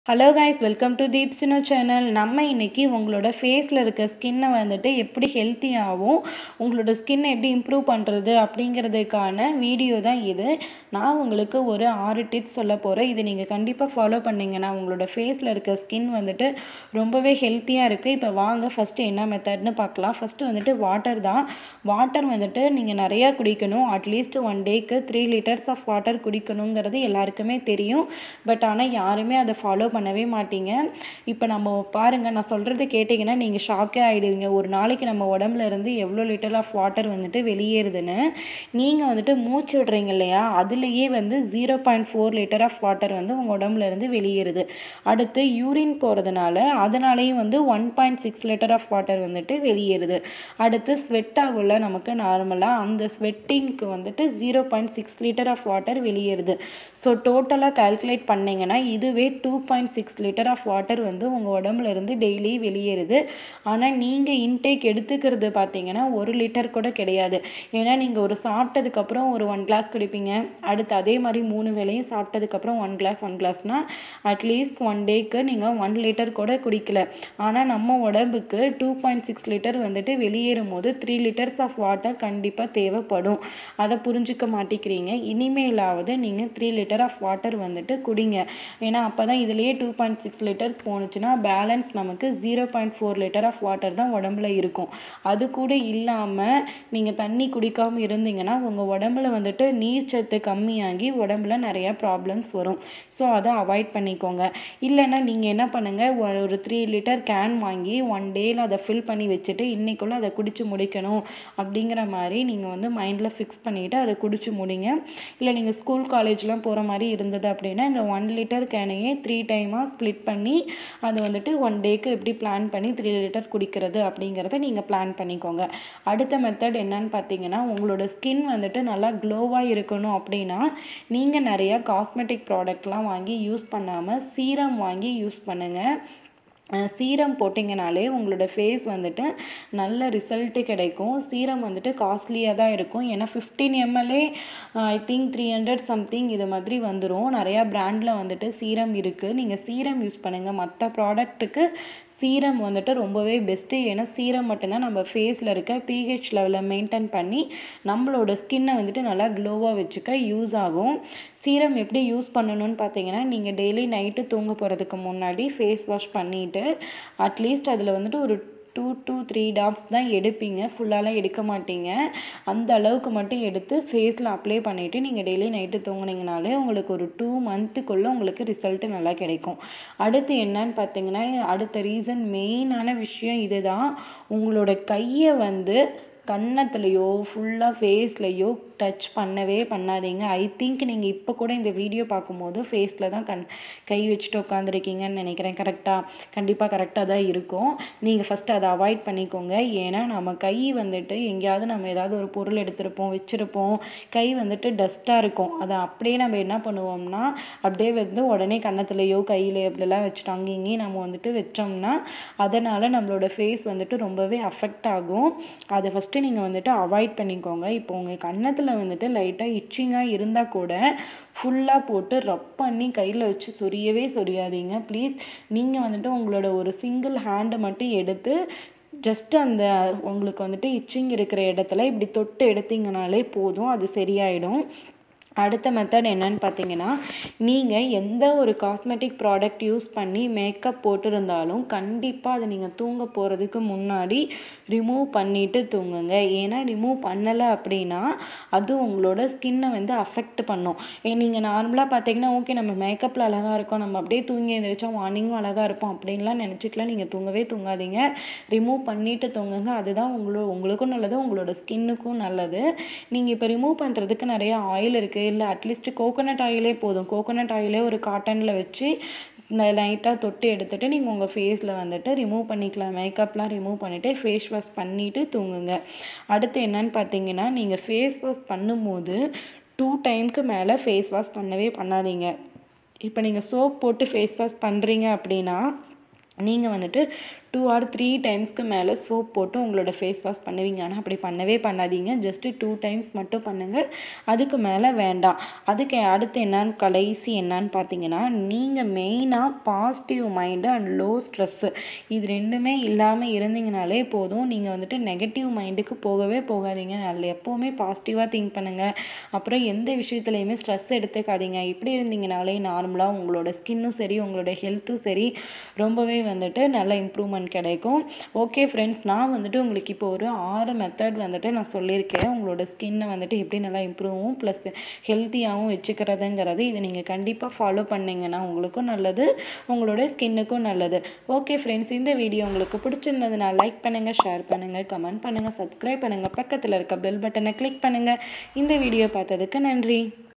hello guys welcome to தீப்ஸினோ channel நம்ம இன்னைக்கு உங்களோட ஃபேஸில் இருக்க ஸ்கின்னை வந்துட்டு எப்படி ஹெல்த்தியாகவும் உங்களோட ஸ்கின்னை எப்படி இம்ப்ரூவ் பண்ணுறது அப்படிங்கிறதுக்கான வீடியோ தான் இது நான் உங்களுக்கு ஒரு ஆறு டிப்ஸ் சொல்ல போகிறேன் இது நீங்கள் கண்டிப்பாக ஃபாலோ பண்ணிங்கன்னா உங்களோட ஃபேஸில் இருக்க ஸ்கின் வந்துட்டு ரொம்பவே ஹெல்த்தியாக இருக்குது இப்போ வாங்க ஃபஸ்ட்டு என்ன மெத்தட்னு பார்க்கலாம் ஃபஸ்ட்டு வந்துட்டு வாட்டர் தான் வாட்டர் வந்துட்டு நீங்கள் நிறையா குடிக்கணும் அட்லீஸ்ட் ஒன் டேக்கு த்ரீ லிட்டர்ஸ் ஆஃப் வாட்டர் குடிக்கணுங்கிறது எல்லாருக்குமே தெரியும் பட் ஆனால் யாருமே அதை ஃபாலோ பண்ணவே மாட்டீங்க இப்போ நம்ம பாருங்கள் நான் சொல்கிறது கேட்டிங்கன்னா நீங்கள் ஷாக்கே ஆகிடுவீங்க ஒரு நாளைக்கு நம்ம உடம்புல இருந்து எவ்வளோ லிட்டர் ஆஃப் வாட்டர் வந்துட்டு வெளியேறுதுன்னு நீங்கள் வந்துட்டு மூச்சு விடுறீங்க இல்லையா அதுலேயே வந்து zero point four liter of water வந்து உங்கள் உடம்புல இருந்து வெளியேறுது அடுத்து யூரின் போகிறதுனால அதனாலேயும் வந்து one point six liter of water வந்துட்டு வெளியேறுது அடுத்து ஸ்வெட் ஆகும்ல நமக்கு நார்மலாக அந்த ஸ்வெட்டிங்க்கு வந்துட்டு zero point six liter of water வெளியேறுது ஸோ டோட்டலாக கால்குலேட் பண்ணிங்கன்னா இதுவே two point six liter of water வந்து உங்கள் உடம்புல இருந்து டெய்லி வெளியேறுது ஆனால் நீங்கள் இன்டேக் எடுத்துக்கிறது பார்த்தீங்கன்னா ஒரு லிட்டர் கூட கிடையாது ஏன்னா நீங்கள் ஒரு சாப்பிட்டதுக்கப்புறம் ஒரு ஒன் கிளாஸ் குடிப்பீங்க அடுத்து அதே மாதிரி மூணு வேளையும் சாப்பிட்டதுக்கப்புறம் ஒன் கிளாஸ் ஒன் கிளாஸ்னால் அட்லீஸ்ட் ஒன் டேக்கு நீங்கள் ஒன் லிட்டர் கூட குடிக்கல ஆனால் நம்ம உடம்புக்கு டூ பாயிண்ட் சிக்ஸ் லிட்டர் வந்துட்டு வெளியேறும் போது த்ரீ லிட்டர்ஸ் ஆஃப் வாட்டர் கண்டிப்பாக தேவைப்படும் அதை புரிஞ்சுக்க மாட்டேங்கிறீங்க இனிமேலாவது நீங்கள் த்ரீ லிட்டர் ஆஃப் வாட்டர் வந்துட்டு குடிங்க ஏன்னா அப்போ தான் இதுலேயே டூ பாயிண்ட் சிக்ஸ் லிட்டர்ஸ் போணுச்சுன்னா பேலன்ஸ் நமக்கு zero point four liter of water தான் உடம்புல இருக்கும் அது கூட இல்லாமல் நீங்கள் தண்ணி குடிக்காமல் இருந்தீங்கன்னா உங்கள் உடம்புல வந்துட்டு நீர் சத்து கம்மியாகி உடம்புல நிறையா ப்ராப்ளம்ஸ் வரும் ஸோ அதை அவாய்ட் பண்ணிக்கோங்க இல்லைன்னா நீங்கள் என்ன பண்ணுங்கள் ஒரு த்ரீ லிட்டர் கேன் வாங்கி ஒன் டேயில் அதை ஃபில் பண்ணி வச்சுட்டு இன்றைக்குள்ளே அதை குடிச்சு முடிக்கணும் அப்படிங்கிற மாதிரி நீங்கள் வந்து மைண்டில் ஃபிக்ஸ் பண்ணிவிட்டு அதை குடிச்சு முடிங்க இல்லை நீங்கள் ஸ்கூல் காலேஜ்லாம் போகிற மாதிரி இருந்தது அப்படின்னா இந்த ஒன் லிட்டர் கேனையே த்ரீ டைமாக ஸ்ப்ளிட் பண்ணி அது வந்துட்டு ஒன் டேக்கு எப்படி பிளான் பண்ணி த்ரீ லிட்டர் குடிக்கிறது அப்படிங்கிறத நீங்கள் பிளான் பண்ணிக்கோங்க அடுத்த மெத்தட் என்னன்னு பார்த்தீங்கன்னா உங்களோட ஸ்கின் வந்துட்டு நல்லா க்ளோவாக இருக்கணும் அப்படின்னா நீங்கள் நிறையா காஸ்மெட்டிக் ப்ராடக்ட்லாம் வாங்கி யூஸ் பண்ணாமல் சீரம் வாங்கி யூஸ் பண்ணுங்கள் சீரம் போட்டிங்கனாலே உங்களோட ஃபேஸ் வந்துட்டு நல்ல ரிசல்ட்டு கிடைக்கும் சீரம் வந்துட்டு காஸ்ட்லியாக தான் இருக்கும் ஏன்னா fifteen M L A I think three hundred something இது மாதிரி வந்துடும் நிறையா ப்ராண்டில் வந்துட்டு சீரம் இருக்குது நீங்கள் சீரம் யூஸ் பண்ணுங்கள் மற்ற ப்ராடக்ட்டுக்கு சீரம் வந்துட்டு ரொம்பவே பெஸ்ட்டு ஏன்னா சீரம் மட்டும்தான் நம்ம ஃபேஸில் இருக்க பிஹெச் லெவலில் மெயின்டைன் பண்ணி நம்மளோட ஸ்கின்னை வந்துட்டு நல்லா க்ளோவாக வச்சுக்க யூஸ் ஆகும் சீரம் எப்படி யூஸ் பண்ணணும்னு பார்த்தீங்கன்னா நீங்கள் டெய்லி நைட்டு தூங்க போகிறதுக்கு முன்னாடி ஃபேஸ் வாஷ் பண்ணிவிட்டு அட்லீஸ்ட் அதில் வந்துட்டு ஒரு டூ டூ த்ரீ டாப்ஸ் தான் எடுப்பீங்க ஃபுல்லாலாம் எடுக்க மாட்டீங்க அந்த அளவுக்கு மட்டும் எடுத்து ஃபேஸில் அப்ளை பண்ணிவிட்டு நீங்கள் டெய்லி நைட்டு தூங்குனீங்கனாலே உங்களுக்கு ஒரு டூ மந்த்துக்குள்ளே உங்களுக்கு ரிசல்ட்டு நல்லா கிடைக்கும் அடுத்து என்னன்னு பார்த்தீங்கன்னா அடுத்த ரீசன் மெயினான விஷயம் இதுதான் உங்களோட கையை வந்து கன்னத்துலேயோ ஃபுல்லாக ஃபேஸ்லேயோ டச் பண்ணவே பண்ணாதீங்க ஐ திங்க் நீங்கள் இப்போ கூட இந்த வீடியோ பார்க்கும்போது ஃபேஸில் தான் கண் கை வச்சுட்டு உட்காந்துருக்கீங்கன்னு நினைக்கிறேன் கரெக்டாக கண்டிப்பாக கரெக்டாக தான் இருக்கும் நீங்கள் ஃபஸ்ட்டு அதை அவாய்ட் பண்ணிக்கோங்க ஏன்னா நம்ம கை வந்துட்டு எங்கேயாவது நம்ம ஏதாவது ஒரு பொருள் எடுத்திருப்போம் வச்சுருப்போம் கை வந்துட்டு டஸ்ட்டாக இருக்கும் அதை அப்படியே நம்ம என்ன பண்ணுவோம்னா அப்படியே வந்து உடனே கன்னத்துலேயோ கையில் இப்படிலாம் வச்சுட்டு அங்கே இங்கேயும் நம்ம வந்துட்டு வச்சோம்னா அதனால் நம்மளோட ஃபேஸ் வந்துட்டு ரொம்பவே அஃபெக்ட் ஆகும் அதை ஃபஸ்ட்டு நீங்கள் வந்துட்டு அவாய்ட் பண்ணிக்கோங்க இப்போ உங்கள் கன்னத்தில் வந்துட்டு லைட்டாக இச்சிங்காக இருந்தால் கூட ஃபுல்லாக போட்டு ரப் பண்ணி கையில் வச்சு சொரியவே சொரியாதீங்க ப்ளீஸ் நீங்கள் வந்துட்டு உங்களோட ஒரு சிங்கிள் ஹேண்டை மட்டும் எடுத்து ஜஸ்ட்டு அந்த உங்களுக்கு வந்துட்டு இச்சிங் இருக்கிற இடத்துல இப்படி தொட்டு எடுத்தீங்கனாலே போதும் அது சரியாயிடும் அடுத்த மெத்தட் என்னன்னு பார்த்தீங்கன்னா நீங்கள் எந்த ஒரு காஸ்மெட்டிக் ப்ராடக்ட் யூஸ் பண்ணி மேக்கப் போட்டிருந்தாலும் கண்டிப்பாக அதை நீங்கள் தூங்க போகிறதுக்கு முன்னாடி ரிமூவ் பண்ணிவிட்டு தூங்குங்க ஏன்னா ரிமூவ் பண்ணலை அப்படின்னா அது உங்களோட ஸ்கின்னை வந்து அஃபெக்ட் பண்ணும் நீங்கள் நார்மலாக பார்த்தீங்கன்னா ஓகே நம்ம மேக்கப்பில் அழகாக இருக்கோம் நம்ம அப்படியே தூங்கி எழுந்திரிச்சோம் மார்னிங்கும் அழகாக இருப்போம் அப்படின்லாம் நினச்சிட்டுலாம் நீங்கள் தூங்கவே தூங்காதீங்க ரிமூவ் பண்ணிவிட்டு தூங்குங்க அதுதான் உங்களோட உங்களுக்கும் நல்லது உங்களோட ஸ்கின்னுக்கும் நல்லது நீங்கள் இப்போ ரிமூவ் பண்ணுறதுக்கு நிறைய ஆயில் இருக்குது இல்லை அட்லீஸ்ட் கோகோனட் ஆயிலே போதும் கோகோனட் ஆயிலே ஒரு காட்டனில் வச்சு லைட்டாக தொட்டு எடுத்துகிட்டு நீங்கள் உங்கள் ஃபேஸில் வந்துட்டு ரிமூவ் பண்ணிக்கலாம் மேக்கப்லாம் ரிமூவ் பண்ணிவிட்டு ஃபேஸ் வாஷ் பண்ணிவிட்டு தூங்குங்க அடுத்து என்னன்னு பார்த்தீங்கன்னா நீங்கள் ஃபேஸ் வாஷ் பண்ணும்போது டூ டைமுக்கு மேலே ஃபேஸ் வாஷ் பண்ணவே பண்ணாதீங்க இப்போ நீங்கள் சோப் போட்டு ஃபேஸ் வாஷ் பண்ணுறீங்க அப்படின்னா நீங்கள் வந்துட்டு டூ ஆர் த்ரீ டைம்ஸ்க்கு மேலே சோப் போட்டு உங்களோட ஃபேஸ் வாஷ் பண்ணுவீங்க ஆனால் அப்படி பண்ணவே பண்ணாதீங்க ஜஸ்ட்டு டூ டைம்ஸ் மட்டும் பண்ணுங்கள் அதுக்கு மேலே வேண்டாம் அதுக்கு அடுத்து என்னான்னு கடைசி என்னான்னு பார்த்தீங்கன்னா நீங்கள் மெயினாக positive mind and low stress இது ரெண்டுமே இல்லாமல் இருந்தீங்கனாலே போதும் நீங்கள் வந்துட்டு நெகட்டிவ் மைண்டுக்கு போகவே போகாதீங்க அதில் எப்போவுமே பாசிட்டிவாக திங்க் பண்ணுங்கள் அப்புறம் எந்த விஷயத்துலையுமே ஸ்ட்ரெஸ் எடுத்துக்காதீங்க இப்படி இருந்தீங்கனாலே நார்மலாக உங்களோட ஸ்கின்னும் சரி உங்களோட ஹெல்த்தும் சரி ரொம்பவே வந்துட்டு நல்ல இம்ப்ரூவ்மெண்ட் கிடைக்கும் ஓகே ஃப்ரெண்ட்ஸ் நான் வந்துட்டு உங்களுக்கு இப்போ ஒரு ஆறு மெத்தட் வந்துட்டு நான் சொல்லியிருக்கேன் உங்களோட ஸ்கின்னை வந்துட்டு எப்படி நல்லா இம்ப்ரூவும் ப்ளஸ் ஹெல்த்தியாகவும் வச்சுக்கிறதுங்கிறது இதை நீங்கள் கண்டிப்பாக ஃபாலோ பண்ணிங்கன்னா உங்களுக்கும் நல்லது உங்களோட ஸ்கின்னுக்கும் நல்லது ஓகே ஃப்ரெண்ட்ஸ் இந்த வீடியோ உங்களுக்கு பிடிச்சிருந்ததுன்னா லைக் பண்ணுங்கள் ஷேர் பண்ணுங்கள் கமெண்ட் பண்ணுங்கள் சப்ஸ்கிரைப் பண்ணுங்கள் பக்கத்தில் இருக்க பெல் பட்டனை கிளிக் பண்ணுங்கள் இந்த வீடியோ பார்த்ததுக்கு நன்றி